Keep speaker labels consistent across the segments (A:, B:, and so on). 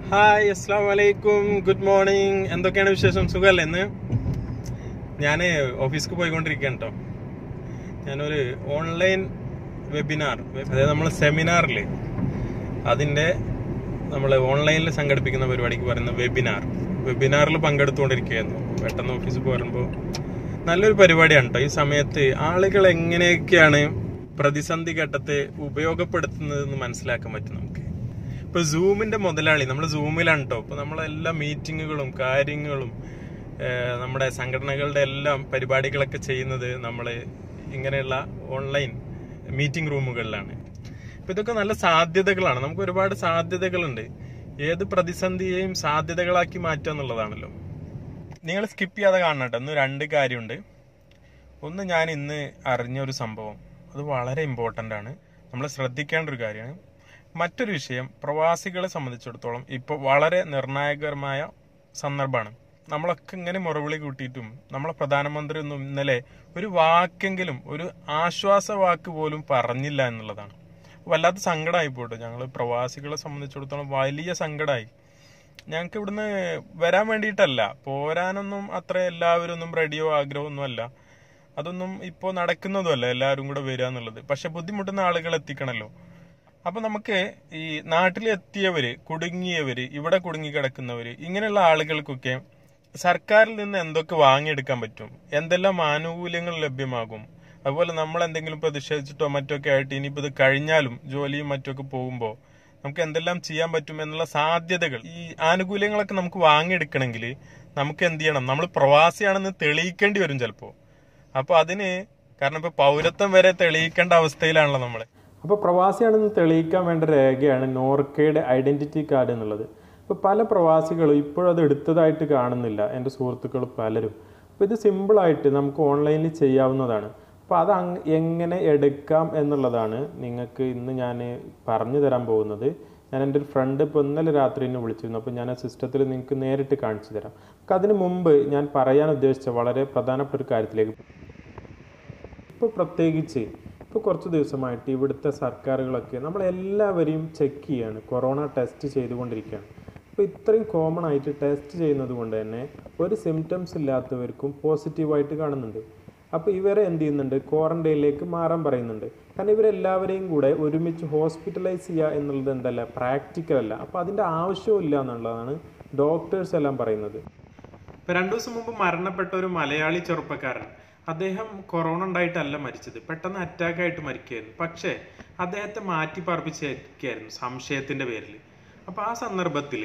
A: Hi അസ്സാം വലൈക്കും good morning എന്തൊക്കെയാണ് വിശേഷം സുഖമല്ലേ ഇന്ന് ഞാൻ ഓഫീസിക്ക് പോയിക്കൊണ്ടിരിക്കുകയാണ് കേട്ടോ ഞാനൊരു ഓൺലൈൻ വെബിനാർ അതായത് നമ്മൾ സെമിനാറിൽ അതിൻ്റെ നമ്മൾ ഓൺലൈനിൽ സംഘടിപ്പിക്കുന്ന പരിപാടിക്ക് പറയുന്ന വെബിനാർ വെബിനാറിൽ പങ്കെടുത്തുകൊണ്ടിരിക്കുകയായിരുന്നു പെട്ടെന്ന് ഓഫീസിൽ പോരുമ്പോൾ നല്ലൊരു പരിപാടിയാണ് കേട്ടോ ഈ സമയത്ത് ആളുകൾ എങ്ങനെയൊക്കെയാണ് പ്രതിസന്ധി ഘട്ടത്തെ ഉപയോഗപ്പെടുത്തുന്നതെന്ന് മനസ്സിലാക്കാൻ പറ്റും നമുക്ക് ഇപ്പൊ സൂമിന്റെ മുതലാളി നമ്മൾ സൂമിലാണ് കേട്ടോ ഇപ്പൊ നമ്മളെല്ലാ മീറ്റിങ്ങുകളും കാര്യങ്ങളും ഏഹ്, നമ്മുടെ സംഘടനകളുടെ എല്ലാം പരിപാടികളൊക്കെ ചെയ്യുന്നത് നമ്മൾ ഇങ്ങനെയുള്ള ഓൺലൈൻ മീറ്റിംഗ് റൂമുകളിലാണ് അപ്പൊ ഇതൊക്കെ നല്ല സാധ്യതകളാണ് നമുക്ക് ഒരുപാട് സാധ്യതകളുണ്ട് ഏത് പ്രതിസന്ധിയെയും സാധ്യതകളാക്കി മാറ്റുക എന്നുള്ളതാണല്ലോ നിങ്ങൾ സ്കിപ്പ് ചെയ്യാതെ കാണണം കേട്ടോ ഇന്ന് രണ്ട് കാര്യമുണ്ട് ഒന്ന് ഞാൻ ഇന്ന് അറിഞ്ഞ ഒരു സംഭവം അത് വളരെ ഇമ്പോർട്ടൻ്റ് ആണ് നമ്മൾ ശ്രദ്ധിക്കേണ്ട ഒരു കാര്യമാണ് മറ്റൊരു വിഷയം പ്രവാസികളെ സംബന്ധിച്ചിടത്തോളം ഇപ്പോൾ വളരെ നിർണായകരമായ സന്ദർഭമാണ് നമ്മളൊക്കെ ഇങ്ങനെ മുറവിളി കൂട്ടിയിട്ടും നമ്മളെ പ്രധാനമന്ത്രി ഒന്നും ഇന്നലെ ഒരു വാക്കെങ്കിലും ഒരു ആശ്വാസ വാക്ക് പോലും പറഞ്ഞില്ല എന്നുള്ളതാണ് വല്ലാത്ത സങ്കടമായി പോട്ടെ ഞങ്ങൾ പ്രവാസികളെ സംബന്ധിച്ചിടത്തോളം വലിയ സങ്കടമായി ഞങ്ങൾക്ക് ഇവിടുന്ന് വരാൻ വേണ്ടിയിട്ടല്ല പോരാനൊന്നും അത്ര എല്ലാവരും ഒന്നും റെഡിയോ ആഗ്രഹമോ ഒന്നും അല്ല അതൊന്നും ഇപ്പോൾ നടക്കുന്നതുമല്ല എല്ലാവരും കൂടെ വരിക എന്നുള്ളത് പക്ഷെ ബുദ്ധിമുട്ടുന്ന ആളുകൾ എത്തിക്കണല്ലോ അപ്പൊ നമുക്ക് ഈ നാട്ടിൽ എത്തിയവര് കുടുങ്ങിയവര് ഇവിടെ കുടുങ്ങി കിടക്കുന്നവര് ഇങ്ങനെയുള്ള ആളുകൾക്കൊക്കെ സർക്കാരിൽ നിന്ന് എന്തൊക്കെ വാങ്ങിയെടുക്കാൻ പറ്റും എന്തെല്ലാം ആനുകൂല്യങ്ങൾ ലഭ്യമാകും അതുപോലെ നമ്മൾ എന്തെങ്കിലും പ്രതിഷേധിച്ചിട്ടോ മറ്റൊക്കെ ആയിട്ട് ഇനിയിപ്പോ ഇത് കഴിഞ്ഞാലും ജോലിയും മറ്റൊക്കെ പോകുമ്പോൾ നമുക്ക് എന്തെല്ലാം ചെയ്യാൻ പറ്റും എന്നുള്ള സാധ്യതകൾ ഈ ആനുകൂല്യങ്ങളൊക്കെ നമുക്ക് വാങ്ങിയെടുക്കണമെങ്കിൽ നമുക്ക് എന്ത് ചെയ്യണം നമ്മൾ പ്രവാസിയാണെന്ന് തെളിയിക്കേണ്ടി വരും ചിലപ്പോ അപ്പൊ അതിന് കാരണം ഇപ്പൊ പൗരത്വം വരെ തെളിയിക്കേണ്ട അവസ്ഥയിലാണല്ലോ നമ്മള് അപ്പോൾ പ്രവാസിയാണെന്ന് തെളിയിക്കാൻ വേണ്ട രേഖയാണ് നോർക്കയുടെ ഐഡന്റിറ്റി കാർഡ് എന്നുള്ളത് ഇപ്പോൾ പല പ്രവാസികളും ഇപ്പോഴും അത് എടുത്തതായിട്ട് കാണുന്നില്ല എൻ്റെ സുഹൃത്തുക്കൾ പലരും അപ്പോൾ ഇത് സിമ്പിളായിട്ട് നമുക്ക് ഓൺലൈനിൽ ചെയ്യാവുന്നതാണ് അപ്പോൾ അത് അങ് എങ്ങനെ എടുക്കാം എന്നുള്ളതാണ് നിങ്ങൾക്ക് ഇന്ന് ഞാൻ പറഞ്ഞു തരാൻ പോകുന്നത് ഞാൻ എൻ്റെ ഒരു ഫ്രണ്ട് ഇപ്പോൾ ഇന്നലെ രാത്രി എന്നെ വിളിച്ചിരുന്നു അപ്പോൾ ഞാൻ ആ സിസ്റ്റത്തിൽ നിങ്ങൾക്ക് നേരിട്ട് കാണിച്ചു തരാം അപ്പോൾ അതിന് മുമ്പ് ഞാൻ പറയാൻ ഉദ്ദേശിച്ച വളരെ പ്രധാനപ്പെട്ട ഒരു കാര്യത്തിലേക്ക് ഇപ്പോൾ പ്രത്യേകിച്ച് ഇപ്പോൾ കുറച്ച് ദിവസമായിട്ട് ഇവിടുത്തെ സർക്കാരുകളൊക്കെ നമ്മളെല്ലാവരെയും ചെക്ക് ചെയ്യാണ് കൊറോണ ടെസ്റ്റ് ചെയ്തുകൊണ്ടിരിക്കുകയാണ് അപ്പോൾ ഇത്രയും കോമൺ ആയിട്ട് ടെസ്റ്റ് ചെയ്യുന്നത് കൊണ്ട് തന്നെ ഒരു സിംറ്റംസ് ഇല്ലാത്തവർക്കും പോസിറ്റീവായിട്ട് കാണുന്നുണ്ട് അപ്പോൾ ഇവരെ എന്ത് ചെയ്യുന്നുണ്ട് ക്വാറന്റൈനിലേക്ക് മാറാൻ പറയുന്നുണ്ട് കാരണം ഇവരെല്ലാവരെയും കൂടെ ഒരുമിച്ച് ഹോസ്പിറ്റലൈസ് ചെയ്യുക എന്നുള്ളത് എന്തല്ല പ്രാക്ടിക്കൽ അല്ല അപ്പോൾ അതിൻ്റെ ആവശ്യമില്ല എന്നുള്ളതാണ് ഡോക്ടേഴ്സ് എല്ലാം പറയുന്നത് ഇപ്പൊ രണ്ടു ദിവസം മുമ്പ് മരണപ്പെട്ട ഒരു മലയാളി ചെറുപ്പക്കാരൻ അദ്ദേഹം കൊറോണ ഉണ്ടായിട്ടല്ല മരിച്ചത് പെട്ടെന്ന് അറ്റാക്ക് ആയിട്ട് മരിക്കുകയായിരുന്നു പക്ഷേ അദ്ദേഹത്തെ മാറ്റി പാർപ്പിച്ചായിരുന്നു സംശയത്തിന്റെ പേരിൽ അപ്പൊ ആ സന്ദർഭത്തിൽ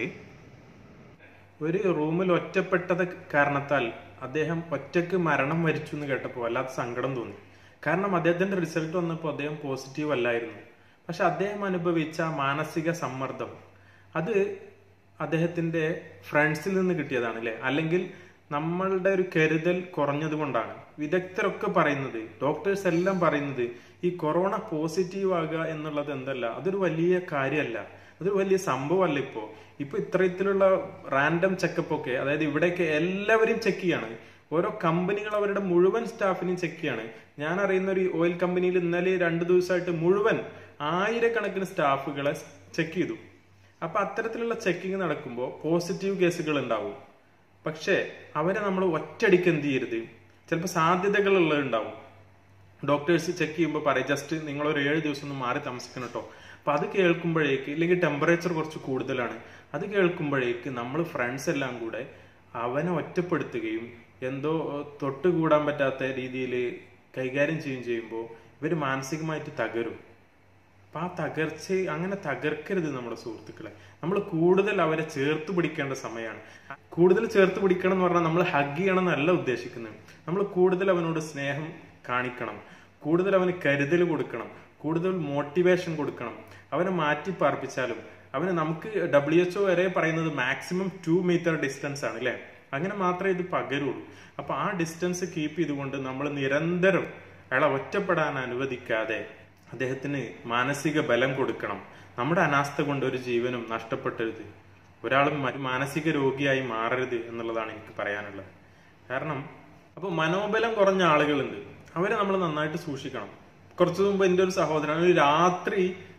A: ഒരു റൂമിൽ ഒറ്റപ്പെട്ടത് കാരണത്താൽ അദ്ദേഹം ഒറ്റക്ക് മരണം വരിച്ചു എന്ന് കേട്ടപ്പോൾ വല്ലാത്ത സങ്കടം തോന്നി കാരണം അദ്ദേഹത്തിന്റെ റിസൾട്ട് വന്നപ്പോൾ അദ്ദേഹം പോസിറ്റീവ് അല്ലായിരുന്നു പക്ഷെ അദ്ദേഹം അനുഭവിച്ച മാനസിക സമ്മർദ്ദം അത് അദ്ദേഹത്തിന്റെ ഫ്രണ്ട്സിൽ നിന്ന് കിട്ടിയതാണ് അല്ലെ അല്ലെങ്കിൽ നമ്മളുടെ ഒരു കരുതൽ കുറഞ്ഞത് കൊണ്ടാണ് വിദഗ്ധരൊക്കെ പറയുന്നത് ഡോക്ടേഴ്സ് എല്ലാം പറയുന്നത് ഈ കൊറോണ പോസിറ്റീവ് ആകുക എന്നുള്ളത് എന്തല്ല അതൊരു വലിയ കാര്യമല്ല അതൊരു വലിയ സംഭവമല്ല ഇപ്പോ ഇപ്പൊ ഇത്തരത്തിലുള്ള റാൻഡം ചെക്കപ്പ് ഒക്കെ അതായത് ഇവിടെയൊക്കെ എല്ലാവരെയും ചെക്ക് ചെയ്യാണ് ഓരോ കമ്പനികൾ അവരുടെ മുഴുവൻ സ്റ്റാഫിനെയും ചെക്ക് ചെയ്യാണ് ഞാൻ അറിയുന്ന ഒരു ഓയിൽ കമ്പനിയിൽ ഇന്നലെ രണ്ടു ദിവസമായിട്ട് മുഴുവൻ ആയിരക്കണക്കിന് സ്റ്റാഫുകളെ ചെക്ക് ചെയ്തു അപ്പൊ അത്തരത്തിലുള്ള ചെക്കിങ് നടക്കുമ്പോൾ പോസിറ്റീവ് കേസുകൾ ഉണ്ടാവും പക്ഷേ അവരെ നമ്മൾ ഒറ്റയടിക്ക് എന്ത് ചെയ്യരുത് ചിലപ്പോൾ സാധ്യതകൾ ഉള്ളതുണ്ടാവും ഡോക്ടേഴ്സ് ചെക്ക് ചെയ്യുമ്പോൾ പറയും ജസ്റ്റ് നിങ്ങൾ ഒരു ഏഴ് ദിവസം ഒന്ന് മാറി താമസിക്കണം കേട്ടോ അപ്പൊ അത് കേൾക്കുമ്പോഴേക്ക് ഇല്ലെങ്കിൽ ടെമ്പറേച്ചർ കുറച്ച് കൂടുതലാണ് അത് കേൾക്കുമ്പോഴേക്ക് നമ്മൾ ഫ്രണ്ട്സ് എല്ലാം കൂടെ അവനെ ഒറ്റപ്പെടുത്തുകയും എന്തോ തൊട്ടുകൂടാൻ പറ്റാത്ത രീതിയിൽ കൈകാര്യം ചെയ്യുകയും ചെയ്യുമ്പോൾ ഇവർ മാനസികമായിട്ട് തകരും അപ്പൊ ആ തകർച്ച അങ്ങനെ തകർക്കരുത് നമ്മുടെ സുഹൃത്തുക്കളെ നമ്മൾ കൂടുതൽ അവരെ ചേർത്ത് പിടിക്കേണ്ട സമയമാണ് കൂടുതൽ ചേർത്ത് പിടിക്കണം എന്ന് പറഞ്ഞാൽ നമ്മൾ ഹഗ് ചെയ്യണം എന്നല്ല ഉദ്ദേശിക്കുന്നത് നമ്മൾ കൂടുതൽ അവനോട് സ്നേഹം കാണിക്കണം കൂടുതൽ അവന് കരുതൽ കൊടുക്കണം കൂടുതൽ മോട്ടിവേഷൻ കൊടുക്കണം അവനെ മാറ്റി പാർപ്പിച്ചാലും അവന് നമുക്ക് ഡബ്ല്യു എച്ച്ഒ വരെ പറയുന്നത് മാക്സിമം ടു മീറ്റർ ഡിസ്റ്റൻസ് ആണ് അല്ലെ അങ്ങനെ മാത്രമേ ഇത് പകരുള്ളൂ അപ്പൊ ആ ഡിസ്റ്റൻസ് കീപ്പ് ചെയ്തുകൊണ്ട് നമ്മൾ നിരന്തരം അയാളെ ഒറ്റപ്പെടാൻ അനുവദിക്കാതെ അദ്ദേഹത്തിന് മാനസിക ബലം കൊടുക്കണം നമ്മുടെ അനാസ്ഥ കൊണ്ട് ഒരു ജീവനും നഷ്ടപ്പെട്ടരുത് ഒരാളും മ- മാനസിക രോഗിയായി മാറരുത് എന്നുള്ളതാണ് എനിക്ക് പറയാനുള്ളത് കാരണം അപ്പോൾ മനോബലം കുറഞ്ഞ ആളുകളുണ്ട് അവരെ നമ്മൾ നന്നായിട്ട് സൂക്ഷിക്കണം കുറച്ചു മുമ്പ് എൻ്റെ ഒരു സഹോദരൻ ഒരു രാത്രി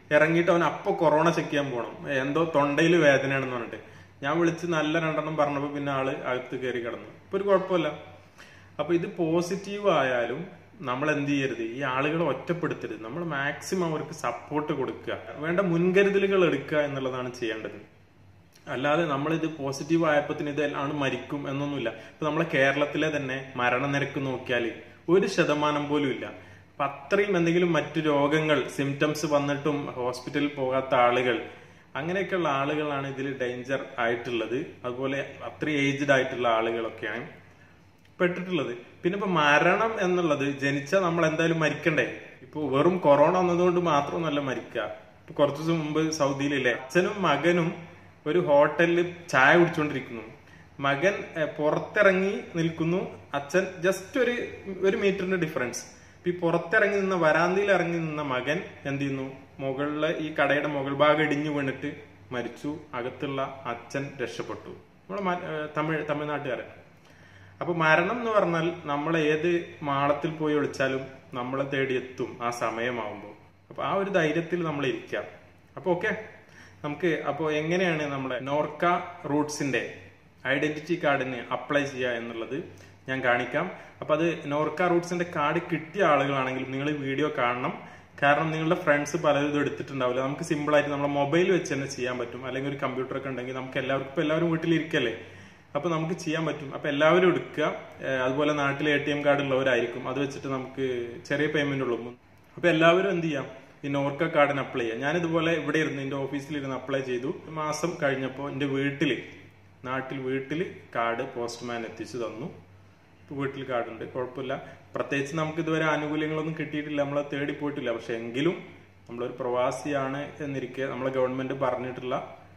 A: ഇറങ്ങിയിട്ട് അവൻ അപ്പൊ കൊറോണ ചെക്ക് ചെയ്യാൻ പോകണം എന്തോ തൊണ്ടയിൽ വേദനയാണെന്ന് പറഞ്ഞിട്ട് ഞാൻ വിളിച്ച് നല്ല രണ്ടെണ്ണം പറഞ്ഞപ്പോൾ പിന്നെ ആള് അകത്ത് കയറി കിടന്നു ഇപ്പൊ ഒരു കുഴപ്പമില്ല അപ്പൊ ഇത് പോസിറ്റീവ് ആയാലും നമ്മൾ എന്ത് ചെയ്യരുത് ഈ ആളുകളെ ഒറ്റപ്പെടുത്തരുത് നമ്മൾ മാക്സിമം അവർക്ക് സപ്പോർട്ട് കൊടുക്കുക വേണ്ട മുൻകരുതലുകൾ എടുക്കുക എന്നുള്ളതാണ് ചെയ്യേണ്ടത് അല്ലാതെ നമ്മളിത് പോസിറ്റീവ് ആയപ്പത്തിന് ഇത് ആണ് മരിക്കും എന്നൊന്നുമില്ല ഇപ്പൊ നമ്മളെ കേരളത്തിലെ തന്നെ മരണനിരക്ക് നോക്കിയാൽ ഒരു ശതമാനം പോലും ഇല്ല അപ്പൊ അത്രയും എന്തെങ്കിലും മറ്റു രോഗങ്ങൾ സിംറ്റംസ് വന്നിട്ടും ഹോസ്പിറ്റലിൽ പോകാത്ത ആളുകൾ അങ്ങനെയൊക്കെയുള്ള ആളുകളാണ് ഇതിൽ ഡേഞ്ചർ ആയിട്ടുള്ളത് അതുപോലെ അത്രയും ഏജ്ഡ് ആയിട്ടുള്ള ആളുകളൊക്കെയാണ് പെട്ടിട്ടുള്ളത് പിന്നെ ഇപ്പൊ മരണം എന്നുള്ളത് ജനിച്ചാൽ നമ്മൾ എന്തായാലും മരിക്കണ്ടേ ഇപ്പൊ വെറും കൊറോണ വന്നതുകൊണ്ട് മാത്രമൊന്നുമല്ല മരിക്കുക ഇപ്പൊ കുറച്ചു ദിവസം മുമ്പ് സൗദിയിലില്ലേ അച്ഛനും മകനും ഒരു ഹോട്ടലിൽ ചായ കുടിച്ചുകൊണ്ടിരിക്കുന്നു മകൻ എഹ്, പുറത്തിറങ്ങി നിൽക്കുന്നു അച്ഛൻ ജസ്റ്റ് ഒരു ഒരു മീറ്ററിന്റെ ഡിഫറൻസ് ഇപ്പൊ ഈ പുറത്തിറങ്ങി നിന്ന വരാന്തയിൽ ഇറങ്ങി നിന്ന മകൻ എന്ത് ചെയ്യുന്നു മുകളിലെ ഈ കടയുടെ മുകൾ ഭാഗം ഇടിഞ്ഞു വീണിട്ട് മരിച്ചു അകത്തുള്ള അച്ഛൻ രക്ഷപ്പെട്ടു നമ്മളെ മ- ഏഹ്, തമിഴ് തമിഴ്നാട്ടുകാരൻ അപ്പൊ മരണം എന്ന് പറഞ്ഞാൽ നമ്മൾ ഏത് മാളത്തിൽ പോയി വിളിച്ചാലും നമ്മളെ തേടി എത്തും ആ സമയമാവുമ്പോൾ അപ്പൊ ആ ഒരു ധൈര്യത്തിൽ നമ്മൾ ഇരിക്കാം അപ്പൊ ഓക്കെ നമുക്ക് അപ്പോൾ എങ്ങനെയാണ് നമ്മുടെ നോർക്ക റൂട്ട്സിന്റെ ഐഡന്റിറ്റി കാർഡിന് അപ്ലൈ ചെയ്യുക എന്നുള്ളത് ഞാൻ കാണിക്കാം അപ്പൊ അത് നോർക്ക റൂട്ട്സിന്റെ കാർഡ് കിട്ടിയ ആളുകളാണെങ്കിൽ നിങ്ങൾ ഈ വീഡിയോ കാണണം കാരണം നിങ്ങളുടെ ഫ്രണ്ട്സ് പലരും ഇത് എടുത്തിട്ടുണ്ടാവില്ല നമുക്ക് സിമ്പിൾ ആയിട്ട് നമ്മുടെ മൊബൈൽ വെച്ച് തന്നെ ചെയ്യാൻ പറ്റും അല്ലെങ്കിൽ ഒരു കമ്പ്യൂട്ടർ ഒക്കെ ഉണ്ടെങ്കിൽ നമുക്ക് എല്ലാവർക്കും ഇപ്പൊ എല്ലാവരും വീട്ടിലിരിക്കല്ലേ അപ്പൊ നമുക്ക് ചെയ്യാൻ പറ്റും അപ്പൊ എല്ലാവരും എടുക്കുക ഏഹ് അതുപോലെ നാട്ടിൽ എ ടി എം കാർഡ് ഉള്ളവരായിരിക്കും അത് വെച്ചിട്ട് നമുക്ക് ചെറിയ പേയ്മെന്റ് ഉള്ളൂ അപ്പൊ എല്ലാവരും എന്ത് ചെയ്യാം ഈ നോർക്ക കാർഡിന് അപ്ലൈ ചെയ്യാം ഞാൻ ഇതുപോലെ ഇവിടെ ഇരുന്ന് എന്റെ ഓഫീസിൽ ഇരുന്ന് അപ്ലൈ ചെയ്തു ഒരു മാസം കഴിഞ്ഞപ്പോൾ എന്റെ വീട്ടില് നാട്ടിൽ വീട്ടിൽ കാർഡ് പോസ്റ്റ്മാൻ എത്തിച്ചു തന്നു ഇപ്പൊ വീട്ടിൽ കാർഡുണ്ട് കുഴപ്പമില്ല പ്രത്യേകിച്ച് നമുക്ക് ഇതുവരെ ആനുകൂല്യങ്ങളൊന്നും കിട്ടിയിട്ടില്ല നമ്മളെ തേടി പോയിട്ടില്ല പക്ഷെ എങ്കിലും നമ്മളൊരു പ്രവാസിയാണ് എന്നിരിക്കെ നമ്മളെ ഗവൺമെന്റ് പറഞ്ഞിട്ടുള്ള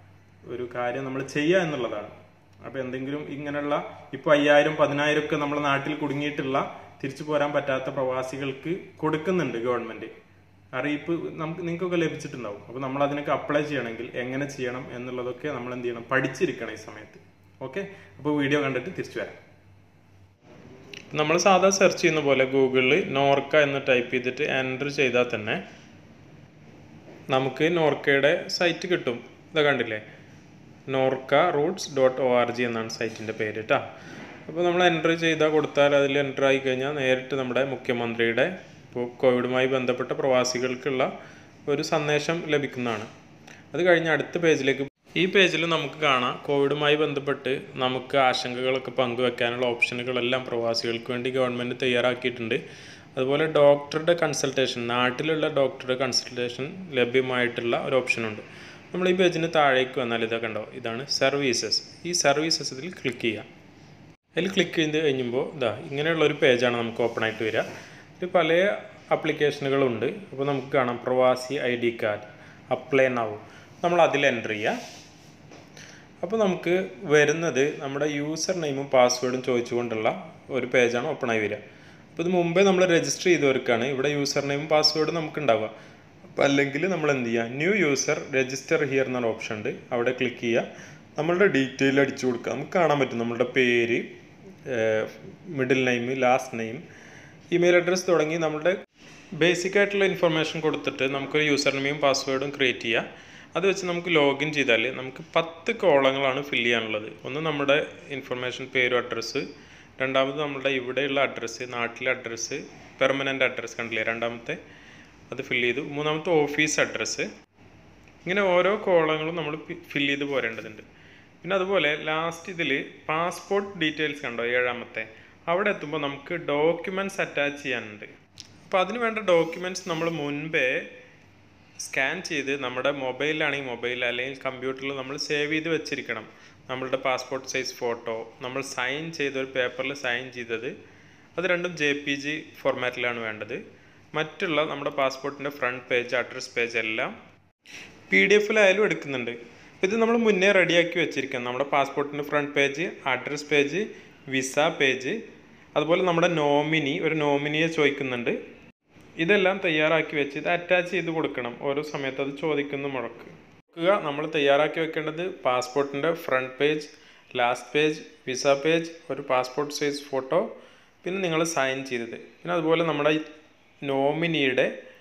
A: ഒരു കാര്യം നമ്മൾ ചെയ്യുക എന്നുള്ളതാണ് അപ്പൊ എന്തെങ്കിലും ഇങ്ങനെയുള്ള ഇപ്പൊ അയ്യായിരം പതിനായിരം ഒക്കെ നമ്മുടെ നാട്ടിൽ കുടുങ്ങിയിട്ടുള്ള തിരിച്ചു പോരാൻ പറ്റാത്ത പ്രവാസികൾക്ക് കൊടുക്കുന്നുണ്ട് ഗവൺമെന്റ് അറിയിപ്പ് നമുക്ക് നിങ്ങൾക്കൊക്കെ ലഭിച്ചിട്ടുണ്ടാവും അപ്പൊ നമ്മൾ അതിനൊക്കെ അപ്ലൈ ചെയ്യണമെങ്കിൽ എങ്ങനെ ചെയ്യണം എന്നുള്ളതൊക്കെ നമ്മൾ എന്ത് ചെയ്യണം പഠിച്ചിരിക്കണം ഈ സമയത്ത് ഓക്കെ അപ്പോൾ വീഡിയോ കണ്ടിട്ട് തിരിച്ചു വരാം നമ്മൾ സാധാ സെർച്ച് ചെയ്യുന്ന പോലെ ഗൂഗിളിൽ നോർക്ക എന്ന് ടൈപ്പ് ചെയ്തിട്ട് എൻ്റർ ചെയ്താൽ തന്നെ നമുക്ക് നോർക്കയുടെ സൈറ്റ് കിട്ടും ഇതാ കണ്ടില്ലേ Norka roots dot O R G എന്നാണ് സൈറ്റിൻ്റെ പേര് കേട്ടോ അപ്പോൾ നമ്മൾ എൻ്റർ ചെയ്താൽ കൊടുത്താൽ അതിൽ എൻ്റർ ആയി കഴിഞ്ഞാൽ നേരിട്ട് നമ്മുടെ മുഖ്യമന്ത്രിയുടെ ഇപ്പോൾ കോവിഡുമായി ബന്ധപ്പെട്ട പ്രവാസികൾക്കുള്ള ഒരു സന്ദേശം ലഭിക്കുന്നതാണ് അത് കഴിഞ്ഞ് അടുത്ത പേജിലേക്ക് ഈ പേജിൽ നമുക്ക് കാണാം കോവിഡുമായി ബന്ധപ്പെട്ട് നമുക്ക് ആശങ്കകളൊക്കെ പങ്കുവെക്കാനുള്ള ഓപ്ഷനുകളെല്ലാം പ്രവാസികൾക്ക് വേണ്ടി ഗവൺമെൻറ് തയ്യാറാക്കിയിട്ടുണ്ട് അതുപോലെ ഡോക്ടറുടെ കൺസൾട്ടേഷൻ നാട്ടിലുള്ള ഡോക്ടറുടെ കൺസൾട്ടേഷൻ ലഭ്യമായിട്ടുള്ള ഒരു ഓപ്ഷനുണ്ട് നമ്മൾ ഈ പേജിന് താഴേക്ക് വന്നാൽ ഇതൊക്കെ ഉണ്ടോ ഇതാണ് സർവീസസ് ഈ സർവീസസ് ഇതിൽ ക്ലിക്ക് ചെയ്യാം അതിൽ ക്ലിക്ക് ചെയ്ത് കഴിയുമ്പോൾ ഇതാ ഇങ്ങനെയുള്ള ഒരു പേജാണ് നമുക്ക് ഓപ്പൺ ആയിട്ട് വരിക ഇത് പല ആപ്ലിക്കേഷനുകളുണ്ട് അപ്പോൾ നമുക്ക് കാണാം പ്രവാസി ഐ ഡി കാർഡ് അപ്ലൈ നാവും നമ്മൾ അതിൽ എൻ്റർ ചെയ്യുക അപ്പോൾ നമുക്ക് വരുന്നത് നമ്മുടെ യൂസർ നെയിമും പാസ്വേഡും ചോദിച്ചുകൊണ്ടുള്ള ഒരു പേജാണ് ഓപ്പൺ ആയി വരിക അപ്പോൾ ഇത് മുമ്പേ നമ്മൾ രജിസ്റ്റർ ചെയ്തവർക്കാണ് ഇവിടെ യൂസർ നെയിമും പാസ്വേഡും നമുക്ക് ഉണ്ടാവുക അപ്പോൾ അല്ലെങ്കിൽ നമ്മൾ എന്ത് ചെയ്യുക ന്യൂ യൂസർ രജിസ്റ്റർ ഹിയർ എന്നൊരു ഓപ്ഷൻ ഉണ്ട് അവിടെ ക്ലിക്ക് ചെയ്യുക നമ്മളുടെ ഡീറ്റെയിൽ അടിച്ചു കൊടുക്കുക നമുക്ക് കാണാൻ പറ്റും നമ്മളുടെ പേര് middle name last name email address തുടങ്ങി നമ്മുടെ ബേസിക് ആയിട്ടുള്ള ഇൻഫർമേഷൻ കൊടുത്തിട്ട് നമുക്കൊരു യൂസർ നെയിമും പാസ്വേഡും ക്രിയേറ്റ് ചെയ്യാം അത് വെച്ച് നമുക്ക് ലോഗിൻ ചെയ്താൽ നമുക്ക് പത്ത് കോളങ്ങളാണ് ഫില്ല് ചെയ്യാനുള്ളത് ഒന്ന് നമ്മുടെ ഇൻഫർമേഷൻ പേരും അഡ്രസ്സ് രണ്ടാമത് നമ്മുടെ ഇവിടെയുള്ള അഡ്രസ്സ് നാട്ടിലെ അഡ്രസ്സ് പെർമനൻ്റ് അഡ്രസ്സ് കണ്ടില്ലേ രണ്ടാമത്തെ അത് ഫില്ല് ചെയ്തു മൂന്നാമത്തെ ഓഫീസ് അഡ്രസ്സ് ഇങ്ങനെ ഓരോ കോളങ്ങളും നമ്മൾ ഫില്ല് ചെയ്ത് പോരേണ്ടതുണ്ട് പിന്നെ അതുപോലെ ലാസ്റ്റ് ഇതിൽ പാസ്പോർട്ട് ഡീറ്റെയിൽസ് കണ്ടോ ഏഴാമത്തെ അവിടെ എത്തുമ്പോൾ നമുക്ക് ഡോക്യുമെൻറ്റ്സ് അറ്റാച്ച് ചെയ്യാനുണ്ട് അപ്പോൾ അതിന് വേണ്ട ഡോക്യുമെൻറ്റ്സ് നമ്മൾ മുൻപേ സ്കാൻ ചെയ്ത് നമ്മുടെ മൊബൈലിലാണെങ്കിൽ മൊബൈൽ അല്ലെങ്കിൽ കമ്പ്യൂട്ടറിൽ നമ്മൾ സേവ് ചെയ്ത് വെച്ചിരിക്കണം നമ്മളുടെ പാസ്പോർട്ട് സൈസ് ഫോട്ടോ നമ്മൾ സൈൻ ചെയ്ത ഒരു പേപ്പറിൽ സൈൻ ചെയ്തത് അത് രണ്ടും ജെ പി ജി ഫോർമാറ്റിലാണ് വേണ്ടത് മറ്റുള്ള നമ്മുടെ പാസ്പോർട്ടിൻ്റെ ഫ്രണ്ട് പേജ് അഡ്രസ് പേജ് എല്ലാം പി ഡി എഫിലായാലും എടുക്കുന്നുണ്ട് ഇത് നമ്മൾ മുന്നേ റെഡിയാക്കി വെച്ചിരിക്കാം നമ്മുടെ പാസ്പോർട്ടിൻ്റെ front page address page visa page അതുപോലെ നമ്മുടെ നോമിനി ഒരു നോമിനിയെ ചോദിക്കുന്നുണ്ട് ഇതെല്ലാം തയ്യാറാക്കി വെച്ച് ഇത് അറ്റാച്ച് ചെയ്ത് കൊടുക്കണം ഓരോ സമയത്ത് അത് ചോദിക്കുന്ന മുഴക്ക് നോക്കുക നമ്മൾ തയ്യാറാക്കി വെക്കേണ്ടത് പാസ്പോർട്ടിൻ്റെ front page last page visa page ഒരു പാസ്പോർട്ട് സൈസ് ഫോട്ടോ പിന്നെ നിങ്ങൾ സൈൻ ചെയ്തത് പിന്നെ അതുപോലെ നമ്മുടെ നോമിനിയുടെ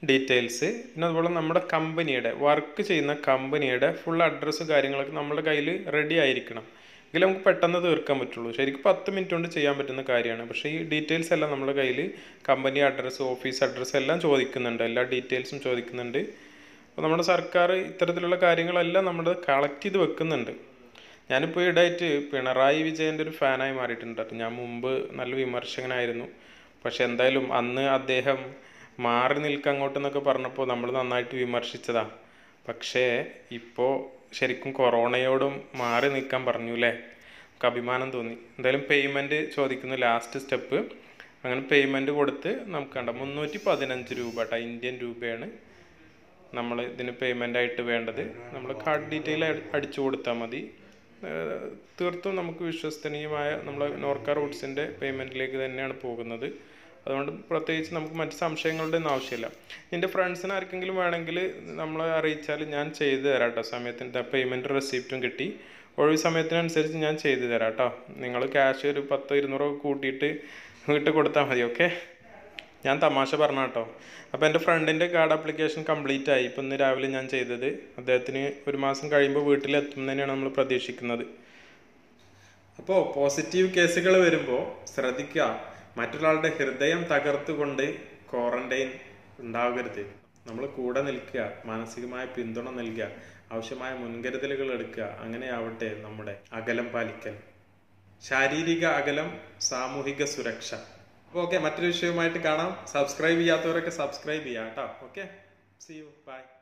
A: ഡീറ്റെയിൽസ് പിന്നെ അതുപോലെ നമ്മുടെ കമ്പനിയുടെ വർക്ക് ചെയ്യുന്ന കമ്പനിയുടെ ഫുൾ അഡ്രസ്സും കാര്യങ്ങളൊക്കെ നമ്മുടെ കയ്യിൽ റെഡി ആയിരിക്കണം എങ്കിൽ നമുക്ക് പെട്ടെന്ന് തീർക്കാൻ പറ്റുള്ളൂ ശരിക്കും പത്ത് മിനിറ്റ് കൊണ്ട് ചെയ്യാൻ പറ്റുന്ന കാര്യമാണ് പക്ഷേ ഈ ഡീറ്റെയിൽസ് എല്ലാം നമ്മുടെ കയ്യിൽ കമ്പനി അഡ്രസ്സ് ഓഫീസ് അഡ്രസ്സ് എല്ലാം ചോദിക്കുന്നുണ്ട് എല്ലാ ഡീറ്റെയിൽസും ചോദിക്കുന്നുണ്ട് അപ്പോൾ നമ്മുടെ സർക്കാർ ഇത്തരത്തിലുള്ള കാര്യങ്ങളെല്ലാം നമ്മൾ കളക്ട് ചെയ്ത് വെക്കുന്നുണ്ട് ഞാനിപ്പോൾ ഈടായിട്ട് പിണറായി വിജയൻ്റെ ഒരു ഫാനായി മാറിയിട്ടുണ്ട് കേട്ടോ. ഞാൻ മുമ്പ് നല്ല വിമർശകനായിരുന്നു പക്ഷെ എന്തായാലും അന്ന് അദ്ദേഹം മാറി നിൽക്കുക അങ്ങോട്ടെന്നൊക്കെ പറഞ്ഞപ്പോൾ നമ്മൾ നന്നായിട്ട് വിമർശിച്ചതാ പക്ഷേ ഇപ്പോൾ ശരിക്കും കൊറോണയോടും മാറി നിൽക്കാൻ പറഞ്ഞു അല്ലേ നമുക്ക് അഭിമാനം തോന്നി എന്തായാലും പേയ്മെൻറ്റ് ചോദിക്കുന്നു ലാസ്റ്റ് സ്റ്റെപ്പ് അങ്ങനെ പേയ്മെൻറ്റ് കൊടുത്ത് നമുക്ക് കണ്ട മുന്നൂറ്റി പതിനഞ്ച് രൂപ കേട്ടോ ഇന്ത്യൻ രൂപയാണ് നമ്മൾ ഇതിന് പേയ്മെൻ്റ് ആയിട്ട് വേണ്ടത് നമ്മൾ കാർഡ് ഡീറ്റെയിൽ അടിച്ചു കൊടുത്താൽ മതി ഏഹ് തീർത്തും നമുക്ക് വിശ്വസനീയമായ നമ്മളെ നോർക്ക റൂട്ട്സിൻ്റെ പേയ്മെൻറ്റിലേക്ക് തന്നെയാണ് പോകുന്നത് അതുകൊണ്ട് പ്രത്യേകിച്ച് നമുക്ക് മറ്റ് സംശയങ്ങളുടെ ഒന്നും ആവശ്യമില്ല നിൻ്റെ ഫ്രണ്ട്സിന് ആർക്കെങ്കിലും വേണമെങ്കിൽ നമ്മളെ അറിയിച്ചാൽ ഞാൻ ചെയ്തു തരാം കേട്ടോ സമയത്തിൻ്റെ പേയ്മെൻറ്റ് റെസിപ്റ്റും കിട്ടി ഒഴിവ് സമയത്തിനനുസരിച്ച് ഞാൻ ചെയ്തു തരാം കേട്ടോ നിങ്ങൾ ക്യാഷ് ഒരു പത്തോ ഇരുന്നൂറോ കൂട്ടിയിട്ട് വീട്ടിൽ കൊടുത്താൽ മതി ഓക്കെ ഞാൻ തമാശ പറഞ്ഞ കേട്ടോ അപ്പോൾ എൻ്റെ ഫ്രണ്ടിൻ്റെ കാർഡ് ആപ്ലിക്കേഷൻ കംപ്ലീറ്റ് ആയി ഇപ്പം ഇന്ന് രാവിലെ ഞാൻ ചെയ്തത് അദ്ദേഹത്തിന് ഒരു മാസം കഴിയുമ്പോൾ വീട്ടിലെത്തും എന്ന് തന്നെയാണ് നമ്മൾ പ്രതീക്ഷിക്കുന്നത് അപ്പോൾ പോസിറ്റീവ് കേസുകൾ വരുമ്പോൾ ശ്രദ്ധിക്കുക മറ്റൊരാളുടെ ഹൃദയം തകർത്തുകൊണ്ട് ക്വാറന്റൈൻ ഉണ്ടാകരുത് നമ്മൾ കൂടെ നിൽക്കുക മാനസികമായ പിന്തുണ നൽകുക ആവശ്യമായ മുൻകരുതലുകൾ എടുക്കുക അങ്ങനെയാവട്ടെ നമ്മുടെ അകലം പാലിക്കൽ ശാരീരിക അകലം സാമൂഹിക സുരക്ഷ അപ്പോൾ ഓക്കെ മറ്റൊരു വിഷയവുമായിട്ട് കാണാം സബ്സ്ക്രൈബ് ചെയ്യാത്തവരൊക്കെ സബ്സ്ക്രൈബ് ചെയ്യാം കേട്ടോ ഓക്കെ സി യു ബൈ